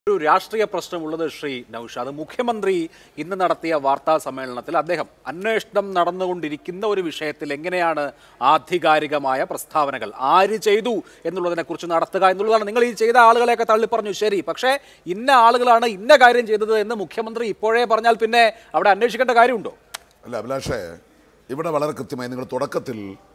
ഒരു രാഷ്ട്രീയ പ്രശ്നമുള്ളത് ശ്രീ നൌഷാദ് മുഖ്യമന്ത്രി ഇന്ന് നടത്തിയ വാർത്താ സമ്മേളനത്തിൽ അദ്ദേഹം അന്വേഷണം നടന്നുകൊണ്ടിരിക്കുന്ന ഒരു വിഷയത്തിൽ എങ്ങനെയാണ് ആധികാരികമായ പ്രസ്താവനകൾ ആര് ചെയ്തു എന്നുള്ളതിനെ കുറിച്ച് നടത്തുക എന്നുള്ളതാണ് നിങ്ങൾ ഈ ചെയ്ത ആളുകളെയൊക്കെ തള്ളിപ്പറഞ്ഞു ശരി പക്ഷേ ഇന്ന ആളുകളാണ് ഇന്ന കാര്യം ചെയ്തത് എന്ന് മുഖ്യമന്ത്രി ഇപ്പോഴേ പറഞ്ഞാൽ പിന്നെ അവിടെ അന്വേഷിക്കേണ്ട കാര്യമുണ്ടോ അല്ല അഭിലാഷേ ഇവിടെ വളരെ കൃത്യമായി നിങ്ങൾ തുടക്കത്തിൽ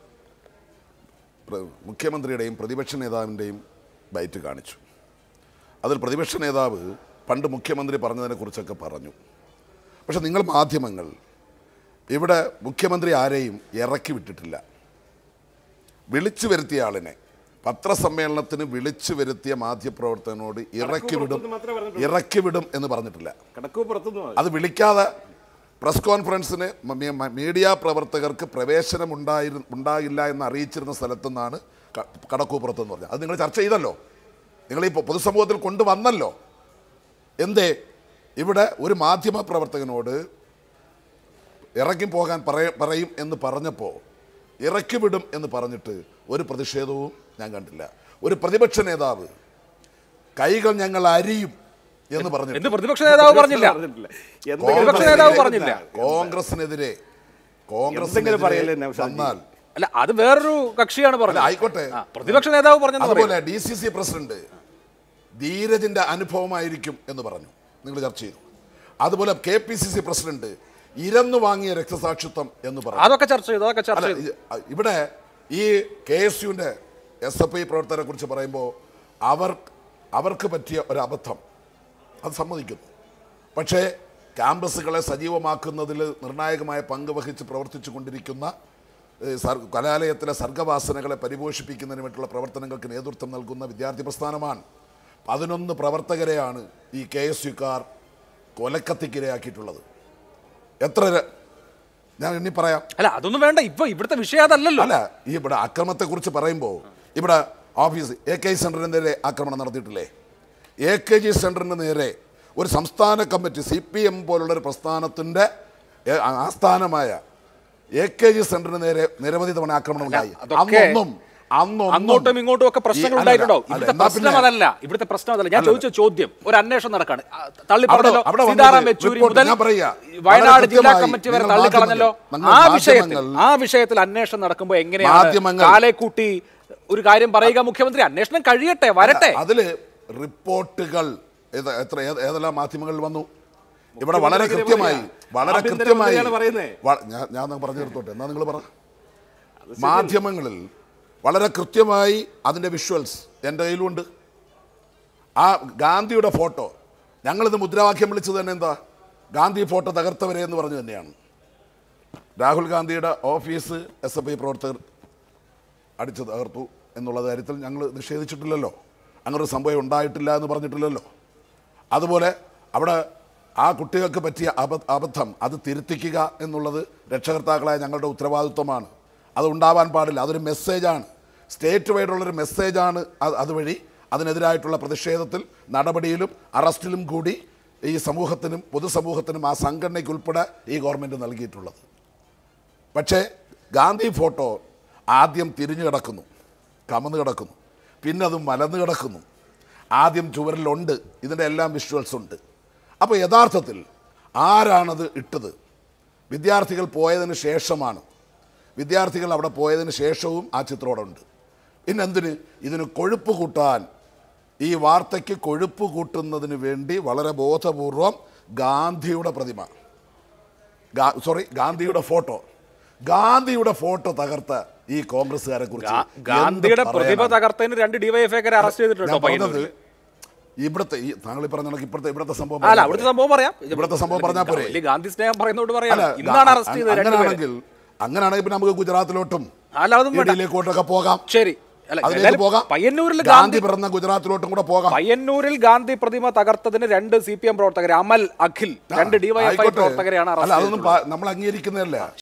പ്ര- മുഖ്യമന്ത്രിയുടെയും പ്രതിപക്ഷ നേതാവിൻ്റെയും ബൈറ്റ് കാണിച്ചു അതിൽ പ്രതിപക്ഷ നേതാവ് പണ്ട് മുഖ്യമന്ത്രി പറഞ്ഞതിനെക്കുറിച്ചൊക്കെ പറഞ്ഞു പക്ഷെ നിങ്ങൾ മാധ്യമങ്ങൾ ഇവിടെ മുഖ്യമന്ത്രി ആരെയും ഇറക്കി വിട്ടിട്ടില്ല വിളിച്ചു വരുത്തിയ ആളിനെ പത്രസമ്മേളനത്തിന് വിളിച്ചു വരുത്തിയ മാധ്യമപ്രവർത്തകനോട് ഇറക്കി വിടും ഇറക്കി വിടും എന്ന് പറഞ്ഞിട്ടില്ല കണക്ക് പുറത്തുനിന്ന് അത് വിളിക്കാതെ പ്രസ് കോൺഫറൻസിന് മ- മ- മീഡിയ പ്രവർത്തകർക്ക് പ്രവേശനം ഉണ്ടായിരു ഉണ്ടാകില്ല എന്ന് അറിയിച്ചിരുന്ന സ്ഥലത്തു നിന്നാണ് ക- കടക്കൂപ്പുറത്ത് എന്ന് പറഞ്ഞത് അത് നിങ്ങൾ ചർച്ച ചെയ്തല്ലോ നിങ്ങൾ ഈ പൊ- പൊതുസമൂഹത്തിൽ കൊണ്ടുവന്നല്ലോ എന്തേ ഇവിടെ ഒരു മാധ്യമ പ്രവർത്തകനോട് ഇറക്കി പോകാൻ പറയ പറയും എന്ന് പറഞ്ഞപ്പോൾ ഇറക്കി വിടും എന്ന് പറഞ്ഞിട്ട് ഒരു പ്രതിഷേധവും ഞാൻ കണ്ടില്ല ഒരു പ്രതിപക്ഷ നേതാവ് കൈകൾ ഞങ്ങൾ അരിയും എന്ന് പറഞ്ഞു എന്ന് പ്രതിപക്ഷ നേതാവ് പറഞ്ഞില്ല പറഞ്ഞിട്ടില്ല പ്രതിപക്ഷ നേതാവ് പറഞ്ഞില്ല. കോൺഗ്രസിനെതിരെ കോൺഗ്രസിനെതിരെ എന്തെങ്കിലും പറയല്ലേ നൗഷാദ് ജി? വന്നാൽ അല്ല അത് വേറൊരു കക്ഷിയാണ് അല്ല, പറഞ്ഞത് ആയിക്കോട്ടെ ആ, പ്രതിപക്ഷ നേതാവ് പറഞ്ഞെന്ന് പറയും അതുപോലെ ഡി സി സി പ്രസിഡന്റ് ധീരജിന്റെ അനുഭവമായിരിക്കും എന്ന് പറഞ്ഞു നിങ്ങൾ ചർച്ച ചെയ്തു അതുപോലെ K P C C president ഇരന്നു വാങ്ങിയ രക്തസാക്ഷിത്വം എന്ന് പറഞ്ഞു അതൊക്കെ ചർച്ച ചെയ്തു അതൊക്കെ ചർച്ച അല്ല ചെയ്തു ഈ- ഇവിടെ ഈ കെ എസ് യുവിൻ്റെ എസ് എഫ് ഐ പ്രവർത്തകരെ കുറിച്ച് പറയുമ്പോൾ അവർ അവർക്ക് പറ്റിയ ഒരു അബദ്ധം അത് സമ്മതിക്കുന്നു പക്ഷേ ക്യാമ്പസുകളെ സജീവമാക്കുന്നതിൽ നിർണായകമായ പങ്ക് വഹിച്ച് പ്രവർത്തിച്ചു കൊണ്ടിരിക്കുന്ന ഏഹ്, സർ കലാലയത്തിലെ സർഗവാസനകളെ പരിപോഷിപ്പിക്കുന്നതിന് വേണ്ടിയുള്ള പ്രവർത്തനങ്ങൾക്ക് നേതൃത്വം നൽകുന്ന വിദ്യാർത്ഥി പ്രസ്ഥാനമാണ് പതിനൊന്ന് പ്രവർത്തകരെയാണ് ഈ കെ എസ് യുക്കാർ കൊലക്കത്തിക്കിരയാക്കിയിട്ടുള്ളത് എത്ര ര- ഞാൻ എണ്ണി പറയാം അല്ല അതൊന്നും വേണ്ട ഇപ്പൊ ഇവിടുത്തെ വിഷയം അതല്ലല്ലോ അല്ല ഈ ഇവിടെ അക്രമത്തെക്കുറിച്ച് പറയുമ്പോൾ ഇവിടെ ഓഫീസ് എ കെ സെൻറ്ററിന് നേരെ ആക്രമണം നടത്തിയിട്ടില്ലേ എ കെ ജി സെൻറ്ററിന് നേരെ ഒരു സംസ്ഥാന കമ്മിറ്റി സി പി എം പോലുള്ളൊരു പ്രസ്ഥാനത്തിൻ്റെ ഏ- ആസ്ഥാനമായ എ കെ ജി സെൻറ്ററിന് നേരെ നിരവധി തവണ ആക്രമണം ഉണ്ടായി അതൊക്കെ അന്നൊന്നും അന്നൊന്നും അങ്ങോട്ടും ഇങ്ങോട്ടും ഒക്കെ പ്രശ്നങ്ങൾ ഈ- അല്ല, ഉണ്ടായിട്ടുണ്ടോ അല്ല, ഇവിടുത്തെ എന്നാ പ്രശ്നം പിന്നെ- അതല്ല ഇവിടുത്തെ പ്രശ്നം അതല്ല ഞാൻ അല്ല. ചോദിച്ച ചോദ്യം ഒരു അന്വേഷണം നടക്കാണ് ആ, തള്ളി അവിടെ- പറഞ്ഞല്ലോ അവിടെ വന്നത് സീതാറാം യെച്ചൂരി report മുതൽ ഞാൻ പറയാ. വയനാട് വളരെ ജില്ലാ കൃത്യമായി കമ്മിറ്റി വരെ നിങ്ങൾ തള്ളിക്കളഞ്ഞല്ലോ മാധ്യമങ്ങൾ- ആ വിഷയത്തിൽ മാധ്യമങ്ങൾ- ആ വിഷയത്തിൽ അന്വേഷണം നടക്കുമ്പോൾ എങ്ങനെയാണ് മാധ്യമങ്ങൾ- കാലെ കൂട്ടി ഒരു കാര്യം പറയുക മുഖ്യമന്ത്രി അന്വേഷണം കഴിയട്ടെ വരട്ടെ അതില് റിപ്പോർട്ടുകൾ ഏത- എത്ര ഏത- ഏതെല്ലാം മാധ്യമങ്ങളിൽ വന്നു ഇവിടെ വളരെ മുഖ്യമന്ത്രി കൃത്യമായി പറയാ. വളരെ ആഭ്യന്തര കൃത്യമായി മന്ത്രിയാണ് പറയുന്നേ. വ- ഞാൻ ഞാൻ ഒന്ന് പറഞ്ഞു തീർത്തോട്ടെ എന്നാ നിങ്ങൾ പറ മാധ്യമങ്ങളിൽ വളരെ കൃത്യമായി അതിൻ്റെ വിഷ്വൽസ് എൻ്റെ കയ്യിലുണ്ട് ആ ഗാന്ധിയുടെ ഫോട്ടോ ഞങ്ങളിത് മുദ്രാവാക്യം വിളിച്ചത് തന്നെ എന്താ ഗാന്ധി ഫോട്ടോ തകർത്തവരെ എന്ന് പറഞ്ഞു തന്നെയാണ് രാഹുൽ ഗാന്ധിയുടെ ഓഫീസ് എസ് എഫ് ഐ പ്രവർത്തകർ അടിച്ചു തകർത്തു എന്നുള്ള കാര്യത്തിൽ ഞങ്ങൾ നിഷേധിച്ചിട്ടില്ലല്ലോ അങ്ങനെ ഒരു സംഭവം ഉണ്ടായിട്ടില്ല എന്ന് പറഞ്ഞിട്ടില്ലല്ലോ അതുപോലെ അവിടെ ആ കുട്ടികൾക്ക് പറ്റിയ അബ അബദ്ധം അത് തിരുത്തിക്കുക എന്നുള്ളത് രക്ഷകർത്താക്കളായ ഞങ്ങളുടെ ഉത്തരവാദിത്വമാണ് അത് ഉണ്ടാവാൻ പാടില്ല അതൊരു മെസ്സേജാണ് സ്റ്റേറ്റ് വൈഡുള്ളൊരു മെസ്സേജാണ് അത് അതുവഴി അതിനെതിരായിട്ടുള്ള പ്രതിഷേധത്തിൽ നടപടിയിലും അറസ്റ്റിലും കൂടി ഈ സമൂഹത്തിനും പൊതുസമൂഹത്തിനും ആ സംഘടനയ്ക്കുൾപ്പെടെ ഈ ഗവൺമെൻറ് നൽകിയിട്ടുള്ളത് പക്ഷേ ഗാന്ധി ഫോട്ടോ ആദ്യം തിരിഞ്ഞു കിടക്കുന്നു കമന്ന് കിടക്കുന്നു പിന്നെ അത് മലന്ന് കിടക്കുന്നു ആദ്യം ചുവരിലുണ്ട് ഇതിൻ്റെ എല്ലാം വിഷ്വൽസ് ഉണ്ട് അപ്പോൾ യഥാർത്ഥത്തിൽ ആരാണത് ഇട്ടത് വിദ്യാർത്ഥികൾ പോയതിന് ശേഷമാണ് വിദ്യാർത്ഥികൾ അവിടെ പോയതിന് ശേഷവും ആ ചിത്രം അവിടെ ഉണ്ട് പിന്നെ എന്തിന് ഇതിന് കൊഴുപ്പ് കൂട്ടാൻ ഈ വാർത്തയ്ക്ക് കൊഴുപ്പ് കൂട്ടുന്നതിന് വേണ്ടി വളരെ ബോധപൂർവം ഗാന്ധിയുടെ പ്രതിമ ഗാ- സോറി ഗാന്ധിയുടെ ഫോട്ടോ ഗാന്ധിയുടെ ഫോട്ടോ തകർത്ത ഈ കോൺഗ്രസ്സുകാരെ കുറിച്ച് ഗാ- ഗാന്ധിയുടെ എന്ത് പ്രതിഭ പറയാനാണ്? തകർത്തതിന് രണ്ട് ഡിവൈഎഫ്ഐക്കാരെ അറസ്റ്റ് ചെയ്തിട്ടുണ്ടോ ഞാൻ പറഞ്ഞത് പയ്യന്നൂരിൽ? ഇവിടുത്തെ ഈ താങ്കൾ ഈ പറഞ്ഞ കണക്ക് ഇപ്പോഴത്തെ ഇവിടുത്തെ സംഭവം അല്ല പറഞ്ഞാൽ അവിടുത്തെ പോരെ? സംഭവം പറയാം ഇവിടുത്തെ സംഭവം പറഞ്ഞാൽ പോരെ? വലിയ ഗാന്ധി സ്നേഹം പറയുന്നോട് പറയാം അല്ല ഇന്നാണ് അറസ്റ്റ് ചെയ്തത് രണ്ടുപേരെ. അങ്ങനെയാണെങ്കിൽ അങ്ങനെയാണെങ്കിൽ പിന്നെ നമുക്ക് ഗുജറാത്തിലോട്ടും അല്ല അതും വേണ്ട ഇഡിയിലേക്കോട്ടൊക്കെ പോകാം ശരി അല്ല അതിലേക്ക് ഏതായാലും പോകാം പയ്യന്നൂരിൽ ഗാന്ധി ഗാന്ധി പിറന്ന ഗുജറാത്തിലോട്ടും കൂടെ പോകാം പയ്യന്നൂരിൽ ഗാന്ധി പ്രതിമ തകർത്തതിന് രണ്ട് സി പി എം പ്രവർത്തകരെ അമൽ അഖിൽ രണ്ട് ഡിവൈഎഫ്ഐ ആയിക്കോട്ടെ. പ്രവർത്തകരെയാണ് അല്ല അറസ്റ്റ് അതൊന്നും ചെയ്തത് പ- നമ്മൾ അംഗീകരിക്കുന്നതല്ല